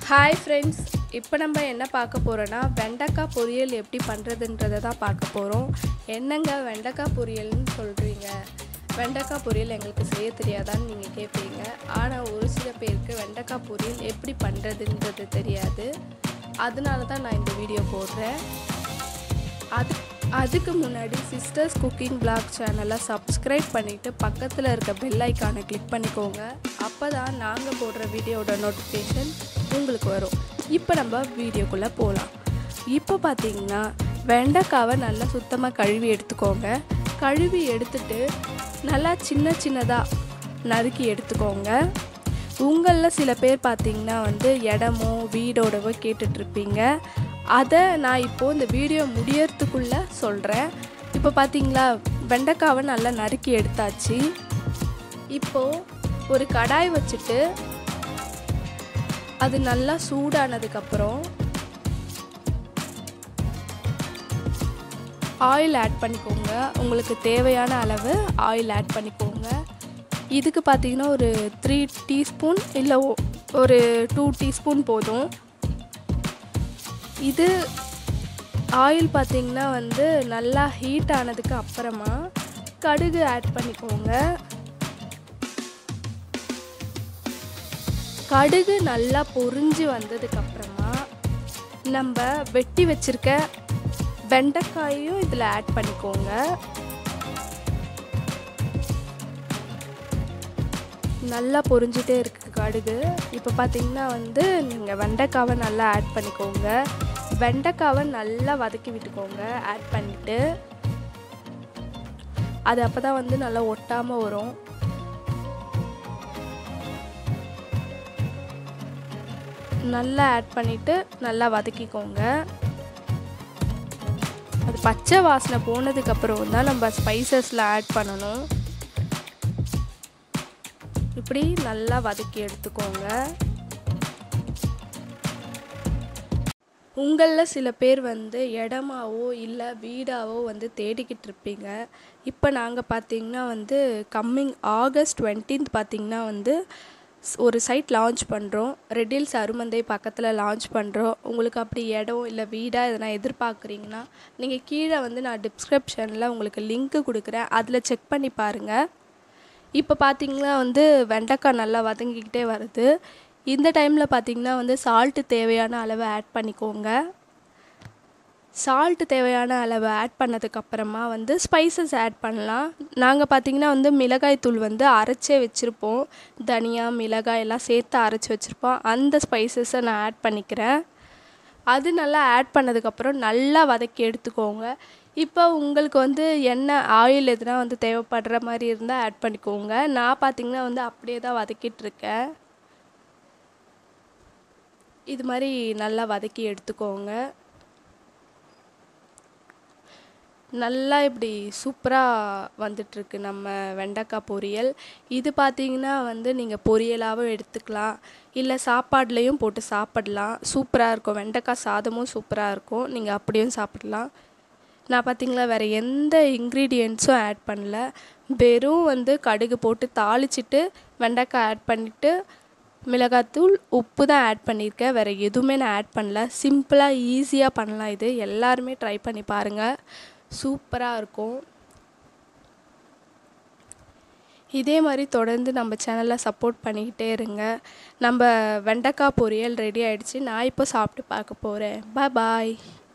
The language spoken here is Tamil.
ஹாய் ஃப்ரெண்ட்ஸ் இப்போ நம்ம என்ன பார்க்க போகிறோன்னா வெண்டைக்காய் பொரியல் எப்படி பண்ணுறதுன்றதை தான் பார்க்க போகிறோம் என்னங்க வெண்டைக்காய் பொரியல்னு சொல்கிறீங்க வெண்டைக்காய் பொரியல் எங்களுக்கு செய்ய தெரியாதான்னு நீங்கள் கேட்பீங்க ஆனால் ஒரு சில பேருக்கு வெண்டைக்காய் பொரியல் எப்படி பண்ணுறதுன்றது தெரியாது அதனால தான் நான் இந்த வீடியோ போடுறேன் அது அதுக்கு முன்னாடி சிஸ்டர்ஸ் குக்கிங் பிளாக் சேனலை சப்ஸ்கிரைப் பண்ணிவிட்டு பக்கத்தில் இருக்க பெல் ஐக்கானை கிளிக் பண்ணிக்கோங்க அப்போ தான் நாங்கள் போடுற வீடியோட நோட்டிஃபிகேஷன் உங்களுக்கு வரும் இப்போ நம்ம வீடியோக்குள்ளே போகலாம் இப்போ பார்த்தீங்கன்னா வெண்டைக்காவை நல்லா சுத்தமாக கழுவி எடுத்துக்கோங்க கழுவி எடுத்துட்டு நல்லா சின்ன சின்னதாக நறுக்கி எடுத்துக்கோங்க உங்களில் சில பேர் பார்த்தீங்கன்னா வந்து இடமோ வீடோடவோ கேட்டுட்ருப்பீங்க அதை நான் இப்போது இந்த வீடியோ முடியறதுக்குள்ளே சொல்கிறேன் இப்போ பார்த்தீங்களா வெண்டைக்காவை நல்லா நறுக்கி எடுத்தாச்சு இப்போது ஒரு கடாய் வச்சுட்டு அது நல்லா சூடானதுக்கப்புறம் ஆயில் ஆட் பண்ணிக்கோங்க உங்களுக்கு தேவையான அளவு ஆயில் ஆட் பண்ணிக்கோங்க இதுக்கு பார்த்தீங்கன்னா ஒரு த்ரீ டீஸ்பூன் இல்லை ஒரு டூ டீஸ்பூன் போதும் இது ஆயில் பார்த்திங்கன்னா வந்து நல்லா ஹீட் ஆனதுக்கு அப்புறமா கடுகு ஆட் பண்ணிக்கோங்க கடுகு நல்லா பொரிஞ்சு வந்ததுக்கு அப்புறமா நம்ம வெட்டி வச்சிருக்க வெண்டைக்காயையும் இதில் ஆட் பண்ணிக்கோங்க நல்லா பொரிஞ்சிட்டே இருக்குது கடுகு இப்போ பார்த்தீங்கன்னா வந்து நீங்கள் வெண்டைக்காவை நல்லா ஆட் பண்ணிக்கோங்க வெண்டைக்காவை நல்லா வதக்கி விட்டுக்கோங்க ஆட் பண்ணிவிட்டு அது அப்போ தான் வந்து நல்லா ஒட்டாமல் வரும் நல்லா ஆட் பண்ணிவிட்டு நல்லா வதக்கிக்கோங்க அது பச்சை வாசனை போனதுக்கப்புறம் தான் நம்ம ஸ்பைசஸில் ஆட் பண்ணணும் இப்படி நல்லா வதக்கி எடுத்துக்கோங்க உங்களில் சில பேர் வந்து இடமாவோ இல்லை வீடாவோ வந்து தேடிக்கிட்டு இருப்பீங்க இப்போ நாங்கள் பார்த்தீங்கன்னா வந்து கம்மிங் ஆகஸ்ட் டுவெண்ட்டீன்த் பார்த்திங்கன்னா வந்து ஒரு சைட் லான்ச் பண்ணுறோம் ரெட்டில்ஸ் அருமந்தை பக்கத்தில் லான்ச் பண்ணுறோம் உங்களுக்கு அப்படி இடம் இல்லை வீடாக எதனா எதிர்பார்க்குறீங்கன்னா நீங்கள் கீழே வந்து நான் டிஸ்கிரிப்ஷனில் உங்களுக்கு லிங்க்கு கொடுக்குறேன் அதில் செக் பண்ணி பாருங்கள் இப்போ பார்த்தீங்கன்னா வந்து வெண்டைக்காய் நல்லா வதங்கிக்கிட்டே வருது இந்த டைமில் பார்த்தீங்கன்னா வந்து சால்ட்டு தேவையான அளவு ஆட் பண்ணிக்கோங்க சால்ட்டு தேவையான அளவு ஆட் பண்ணதுக்கப்புறமா வந்து ஸ்பைசஸ் ஆட் பண்ணலாம் நாங்கள் பார்த்தீங்கன்னா வந்து மிளகாய் தூள் வந்து அரைச்சே வச்சுருப்போம் தனியா மிளகாய் எல்லாம் சேர்த்து அரைச்சி வச்சுருப்போம் அந்த ஸ்பைசஸை நான் ஆட் பண்ணிக்கிறேன் அது நல்லா ஆட் பண்ணதுக்கப்புறம் நல்லா வதக்கி எடுத்துக்கோங்க இப்போ உங்களுக்கு வந்து எண்ணெய் ஆயில் எதுனா வந்து தேவைப்படுற மாதிரி இருந்தால் ஆட் பண்ணிக்கோங்க நான் பார்த்திங்கன்னா வந்து அப்படியே தான் வதக்கிட்டுருக்கேன் இது மாதிரி நல்லா வதக்கி எடுத்துக்கோங்க நல்லா இப்படி சூப்பராக வந்துட்டுருக்கு நம்ம வெண்டைக்காய் பொரியல் இது பார்த்திங்கன்னா வந்து நீங்கள் பொரியலாகவும் எடுத்துக்கலாம் இல்லை சாப்பாட்லேயும் போட்டு சாப்பிடலாம் சூப்பராக இருக்கும் வெண்டைக்காய் சாதமும் சூப்பராக இருக்கும் நீங்கள் அப்படியும் சாப்பிடலாம் நான் பார்த்திங்களா வேறு எந்த இன்க்ரீடியன்ட்ஸும் ஆட் பண்ணல வெறும் வந்து கடுகு போட்டு தாளிச்சிட்டு வெண்டைக்காய் ஆட் பண்ணிவிட்டு மிளகாத்தூள் உப்பு தான் ஆட் பண்ணியிருக்கேன் வேறு எதுவுமே நான் ஆட் பண்ணல சிம்பிளாக ஈஸியாக பண்ணலாம் இது எல்லாருமே ட்ரை பண்ணி பாருங்கள் சூப்பராக இருக்கும் இதே மாதிரி தொடர்ந்து நம்ம சேனலை சப்போர்ட் பண்ணிக்கிட்டே இருங்க நம்ம வெண்டைக்காய் பொரியல் ரெடி ஆகிடுச்சு நான் இப்போ சாப்பிட்டு பார்க்க போகிறேன் பாய் பாய்